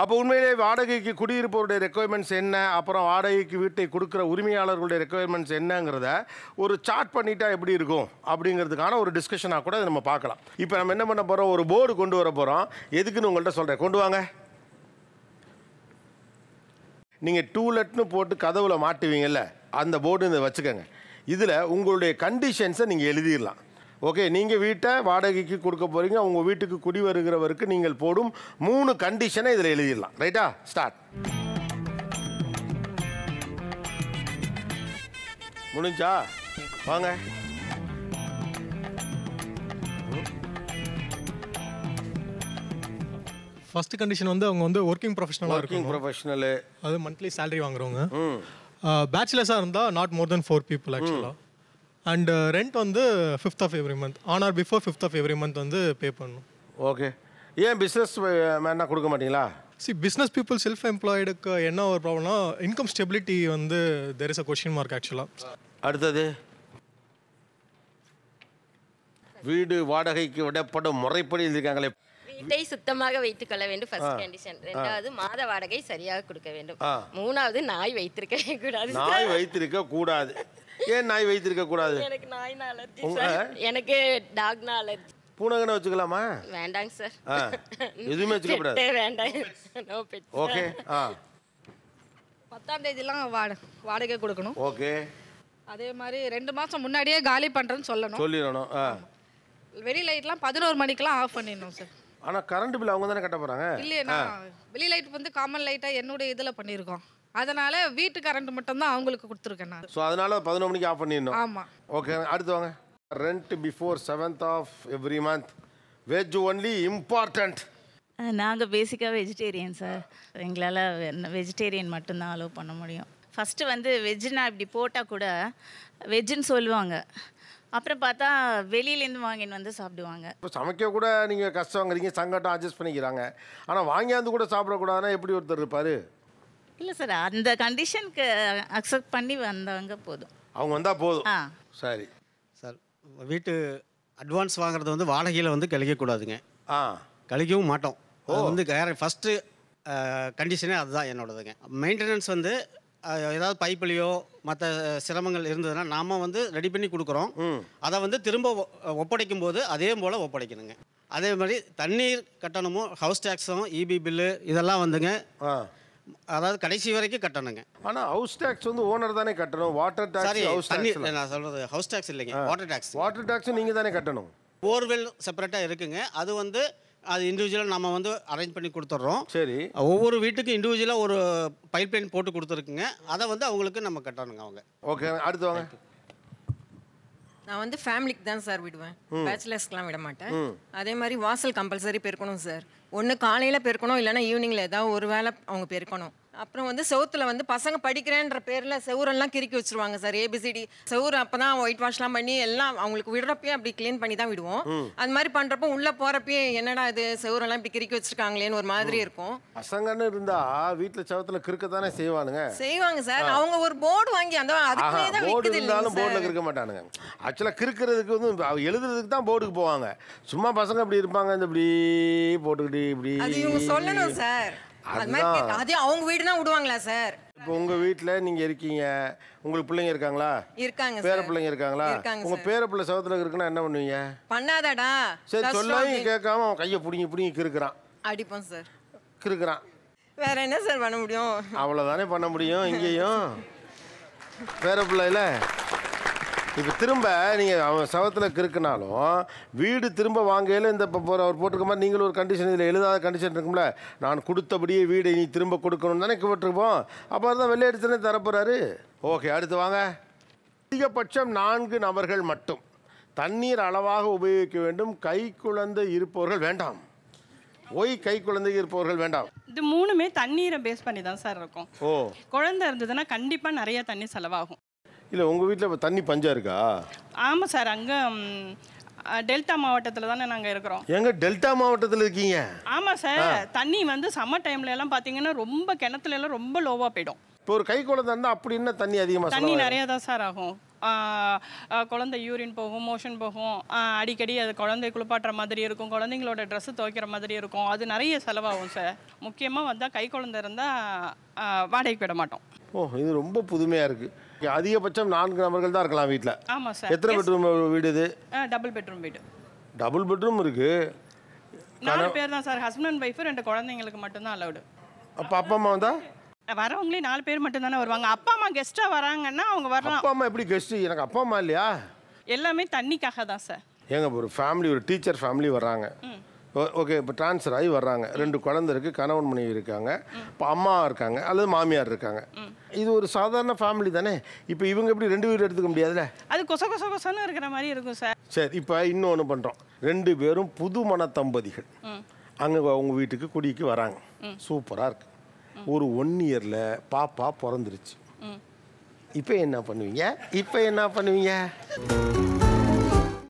அப்போ உண்மையிலே வாடகைக்கு குடியிருப்பவருடைய ரெக்குயர்மெண்ட்ஸ் என்ன அப்புறம் வாடகைக்கு வீட்டை கொடுக்குற உரிமையாளர்களுடைய ரெக்குயர்மெண்ட்ஸ் என்னங்கிறத ஒரு சார்ட் பண்ணிட்டா எப்படி இருக்கும் அப்படிங்கிறதுக்கான ஒரு டிஸ்கஷனாக கூட இதை நம்ம பார்க்கலாம் இப்போ நம்ம என்ன பண்ண போகிறோம் ஒரு போர்டு கொண்டு வர போகிறோம் எதுக்குன்னு உங்கள்கிட்ட சொல்கிறேன் கொண்டு வாங்க நீங்கள் டூலெட்னு போட்டு கதவுல மாட்டுவீங்கல்ல அந்த போர்டு இதை வச்சுக்கோங்க இதில் உங்களுடைய கண்டிஷன்ஸை நீங்கள் எழுதிடலாம் ஓகே நீங்கள் வீட்டை வாடகைக்கு கொடுக்க போகிறீங்க உங்கள் வீட்டுக்கு குடி வருகிறவருக்கு நீங்கள் போடும் மூணு கண்டிஷனை இதில் எழுதிடலாம் ரைட்டா ஸ்டார்ட் முடிஞ்சா வாங்க ஃபர்ஸ்ட் கண்டிஷன் வந்து அவங்க வந்து ஒர்க்கிங் ப்ரொஃபஷனலாக ஒர்க்கிங் இருக்கும் ப்ரொஃபஷனலு அது மந்த்லி சேலரி வாங்குறவங்க ம் பேச்சுலர்ஸாக இருந்தால் not more than four people ஆக்சுவலாக அண்ட் ரெண்ட் வந்து fifth of every month on or before fifth of every month வந்து பே பண்ணணும் ஓகே ஏன் பிஸ்னஸ் மேனா கொடுக்க மாட்டீங்களா சி பிஸ்னஸ் பீப்புள் செல்ஃப் எம்ப்ளாய்டுக்கு என்ன ஒரு ப்ராப்ளம்னா இன்கம் ஸ்டெபிலிட்டி வந்து there is a question mark ஆக்சுவலாக அடுத்தது வீடு வாடகைக்கு விடப்படும் முறைப்படி இருக்காங்களே வீட்டை சுத்தமாக வைத்துக் கொள்ள வேண்டும் ஃபர்ஸ்ட் கண்டிஷன் ரெண்டாவது மாத வாடகை சரியாக கொடுக்க வேண்டும் மூணாவது நாய் வைத்திருக்கவே கூடாது நாய் வைத்திருக்க கூடாது ஏன் நாய் வைத்திருக்க கூடாது எனக்கு நாய்னா அலர்ஜி உங்க- சார் எனக்கு டாக்னா அலர்ஜி பூனகனை வச்சுக்கலாமா வேண்டாங்க சார் ஆ எதுவுமே வச்சுக்க கூடாது பெட்டே வேண்டாம் நோ பெட் ஓகே ஆ பத்தாம் தேதிலாம் வாட வாடகை கொடுக்கணும் ஓகே அதே மாதிரி ரெண்டு மாதம் முன்னாடியே காலி பண்ணுறேன்னு சொல்லணும் சொல்லிடணும் ஆ வெளி லைட்லாம் பதினோரு மணிக்கெலாம் ஆஃப் பண்ணிடணும் சார் ஆனால் கரண்ட் பில் அவங்க தானே கட்ட போகிறாங்க இல்லையே நான் வெளி லைட் வந்து காமன் லைட்டாக என்னுடைய இதில் பண்ணியிருக்கோம் அதனால வீட்டு கரண்ட் மட்டும்தான் அவங்களுக்கு கொடுத்துருக்கேன் நான் ஸோ அதனால பதினொரு மணிக்கு ஆஃப் பண்ணிடணும் ஆமாம் ஓகே அடுத்து வாங்க rent before seventh of every month veg only important நாங்கள் பேசிக்காக வெஜிடேரியன் சார் எங்களால் வெஜிடேரியன் மட்டும்தான் அலோவ் பண்ண முடியும் ஃபஸ்ட்டு வந்து வெஜ்ஜுனா இப்படி போட்டால் கூட வெஜ்ஜுன்னு சொல்லுவாங்க அப்புறம் பார்த்தா வெளியிலேருந்து வாங்கின்னு வந்து சாப்பிடுவாங்க இப்போ சமைக்க கூட நீங்கள் கஷ்டங்கிறீங்க சங்கட்டம் அட்ஜஸ்ட் பண்ணிக்கிறாங்க ஆனால் வாங்கியாந்து கூட சாப்பிடக்கூடாதுன்னா எப்படி ஒருத்தர் இருப்பார் இல்லை சார் அந்த கண்டிஷனுக்கு அக்செப்ட் பண்ணி வந்தவங்க போதும் அவங்க வந்தால் போதும் ஆ சரி சார் வீட்டு அட்வான்ஸ் வாங்குறது வந்து வாடகையில் வந்து கழிக்கக்கூடாதுங்க ஆ கழிக்கவும் மாட்டோம் அது வந்து வேற ஃபஸ்ட்டு கண்டிஷனே அதுதான் என்னோடதுங்க மெயின்டெனன்ஸ் வந்து அஹ், ஏதாவது பைப்புலையோ மற்ற சிரமங்கள் இருந்ததுன்னா நாம வந்து ரெடி பண்ணி கொடுக்குறோம் அதை வந்து திரும்ப ஒ- ஒப்படைக்கும் போது அதே போல் ஒப்படைக்கணுங்க அதே மாதிரி தண்ணீர் கட்டணமும் ஹவுஸ் டேக்ஸும் இபி பில்லு இதெல்லாம் வந்துங்க ஆ அதாவது கடைசி வரைக்கும் கட்டணுங்க ஆனால் ஹவுஸ் டேக்ஸ் வந்து ஓனர் தானே கட்டணும் வாட்டர் சாரி டேக்ஸ் ஹவுஸ் தண்ணி டேக்ஸ் நான் சொல்கிறது ஹவுஸ் டேக்ஸ் இல்லைங்க வாட்டர் டேக்ஸ் வாட்டர் டேக்ஸும் நீங்கள் தானே கட்டணும் போர்வெல் செப்பரேட்டாக இருக்குங்க அது வந்து அது இண்டிவிஜுவலாக நம்ம வந்து அரேஞ்ச் பண்ணி கொடுத்துட்றோம் சரி ஒவ்வொரு வீட்டுக்கும் இண்டிவிஜுவலாக ஒரு பைப் லைன் போட்டு கொடுத்துருக்குங்க அதை வந்து அவங்களுக்கு நம்ம கட்டணுங்க அவங்க ஓகே அடுத்து வாங்க நான் வந்து ஃபேமிலிக்கு தான் சார் விடுவேன் பேச்சுலர்ஸ்க்குலாம் விட மாட்டேன் அதே மாதிரி வாசல் கம்பல்சரி பெருக்கணும் சார் ஒன்று காலையில் பெருக்கணும் இல்லைன்னா ஈவினிங்கில் ஏதாவது ஒரு வேளை அவங்க பெருக்கணும் அப்புறம் வந்து செவுத்துல வந்து பசங்க படிக்கிறேன்ற பேரில் செவுரெல்லாம் கிறுக்கி வச்சிருவாங்க சார் ஏபிசிடி செவுரு அப்போ தான் ஒயிட் வாஷ்லாம் பண்ணி எல்லாம் அவங்களுக்கு விடுறப்பயே அப்படி க்ளீன் பண்ணி தான் விடுவோம் அது மாதிரி பண்ணுறப்போ உள்ளே போகிறப்பயே என்னடா இது செவுரெல்லாம் இப்படி கிறுக்கி வச்சிருக்காங்களேன்னு ஒரு மாதிரி இருக்கும் பசங்கன்னு இருந்தா வீட்டில் சவத்தில் கிறுக்க தானே செய்வானுங்க செய்வாங்க சார் அவங்க ஒரு போர்டு வாங்கி அந்த ஆஹா அதுக்குள்ளே தான் போர்டு விற்குது இருந்தாலும் இல்லைங்க போர்டில் சார் கிறுக்க மாட்டானுங்க ஆக்சுவலாக கிறுக்கிறதுக்கு வந்து அவ எழுதுறதுக்கு தான் போர்டுக்கு போவாங்க சும்மா பசங்க இப்படி இருப்பாங்க இந்த இப்படி போட்டுக்கிட்டு இப்படி அது இவங்க சொல்லணும் சார் அது மாதிரி அதுதான். கேட்டா- அதே அவங்க வீடுனா விடுவாங்களா சார் இப்போ உங்கள் வீட்டில் நீங்கள் இருக்கீங்க உங்களுக்கு பிள்ளைங்க இருக்காங்களா இருக்காங்க பேர சார் பிள்ளைங்க இருக்காங்களா இருக்காங்க உங்கள் சார். பேர பிள்ளை சவத்தில் இருக்குன்னா என்ன பண்ணுவீங்க பண்ணாதடா சரி கஷ்டம் சொல்லாம அப்படின்னு கேட்காம அவன் கையை பிடிங்கி பிடிங்கி கிறுக்குறான் அடிப்போம் சார் கிறுக்குறான் வேற என்ன சார் பண்ண முடியும் அவ்வளோதானே பண்ண முடியும் இங்கேயும் பேர பிள்ளையில இப்போ திரும்ப நீங்கள் அவன் சவத்தில் கிறுக்குனாலும் வீடு திரும்ப வாங்கையில் இந்த இப்போ போகிற அவர் போட்டிருக்க மாதிரி நீங்களும் ஒரு கண்டிஷன் இதில் எழுதாத கண்டிஷன் இருக்கும்ல நான் கொடுத்தபடியே வீடை நீ திரும்ப கொடுக்கணும்னு தானே போட்டிருப்போம் அப்போ தான் வெள்ளை எடுத்துனே தரப்போகிறாரு ஓகே அடுத்து வாங்க அதிகபட்சம் நான்கு நபர்கள் மட்டும் தண்ணீர் அளவாக உபயோகிக்க வேண்டும் கை குழந்தை இருப்பவர்கள் வேண்டாம் ஒய் கை குழந்தை இருப்பவர்கள் வேண்டாம் இது மூணுமே தண்ணீரை பேஸ் பண்ணி தான் சார் இருக்கும் ஓ குழந்தை இருந்ததுன்னா கண்டிப்பாக நிறைய தண்ணி செலவாகும் இல்லை உங்கள் வீட்டில் இப்போ தண்ணி பஞ்சம் இருக்கா ஆமாம் சார் அங்கே டெல்டா மாவட்டத்தில் தானே நாங்கள் இருக்கிறோம் எங்க டெல்டா மாவட்டத்தில் இருக்கீங்க ஆமாம் சார் தண்ணி வந்து சம்மர் டைம்ல எல்லாம் பார்த்தீங்கன்னா ரொம்ப கிணத்துல எல்லாம் ரொம்ப லோவாக போயிடும் இப்போ ஒரு கை குழந்தை இருந்தால் அப்படி என்ன தண்ணி அதிகமாக தண்ணி நிறைய தான் சார் ஆகும் ஆஹ் ஆஹ் குழந்தை யூரின் போகும் மோஷன் போகும் ஆஹ் அடிக்கடி அது குழந்தை குளிப்பாட்டுற மாதிரி இருக்கும் குழந்தைங்களோட ட்ரெஸ்ஸு துவைக்கிற மாதிரி இருக்கும் அது நிறைய செலவாகும் சார் முக்கியமாக வந்தால் கை குழந்தை இருந்தால் வாடகைக்கு விட மாட்டோம் ஓ இது ரொம்ப புதுமையாக இருக்குது அதிகபட்சம் நான்கு நபர்கள் தான் இருக்கலாம் வீட்டில் ஆமாம் சார் எத்தனை பெட்ரூம் வீடு இது டபுள் பெட்ரூம் வீடு டபுள் பெட்ரூம் இருக்குது நாலு பேர் தான் சார் ஹஸ்பண்ட் அண்ட் ஒய்ஃபு ரெண்டு குழந்தைங்களுக்கு மட்டும்தான் அலௌடு அப்போ அப்பா அம்மா வந்தா வரவங்களே நாலு பேர் மட்டும்தானே வருவாங்க அப்பா அம்மா கெஸ்ட்டாக வராங்கன்னா அவங்க வரலாம் அப்பா அம்மா எப்படி கெஸ்ட்டு எனக்கு அப்பா அம்மா இல்லையா எல்லாமே தண்ணிக்காக தான் சார் ஏங்க ஒரு ஃபேமிலி ஒரு டீச்சர் ஃபேமிலி வர்றாங்க ஓ- ஓகே இப்போ ட்ரான்ஸ்ஃபர் ஆகி வர்றாங்க ரெண்டு குழந்தை இருக்குது கணவன் மனைவி இருக்காங்க இப்போ அம்மா இருக்காங்க அல்லது மாமியார் இருக்காங்க இது ஒரு சாதாரண ஃபேமிலி தானே இப்போ இவங்க எப்படி ரெண்டு வீடு எடுத்துக்க முடியாதுல்ல அது கொச கொச கொசன்னு இருக்கிற மாதிரி இருக்கும் சார் சரி இப்போ இன்னொன்று பண்ணுறோம் ரெண்டு பேரும் புது மன தம்பதிகள் அங்கே அவங்க வீட்டுக்கு குடிக்கு வராங்க சூப்பராக இருக்கு ஒரு ஒன் இயரில் பாப்பா பிறந்துருச்சு இப்போ என்ன பண்ணுவீங்க இப்போ என்ன பண்ணுவீங்க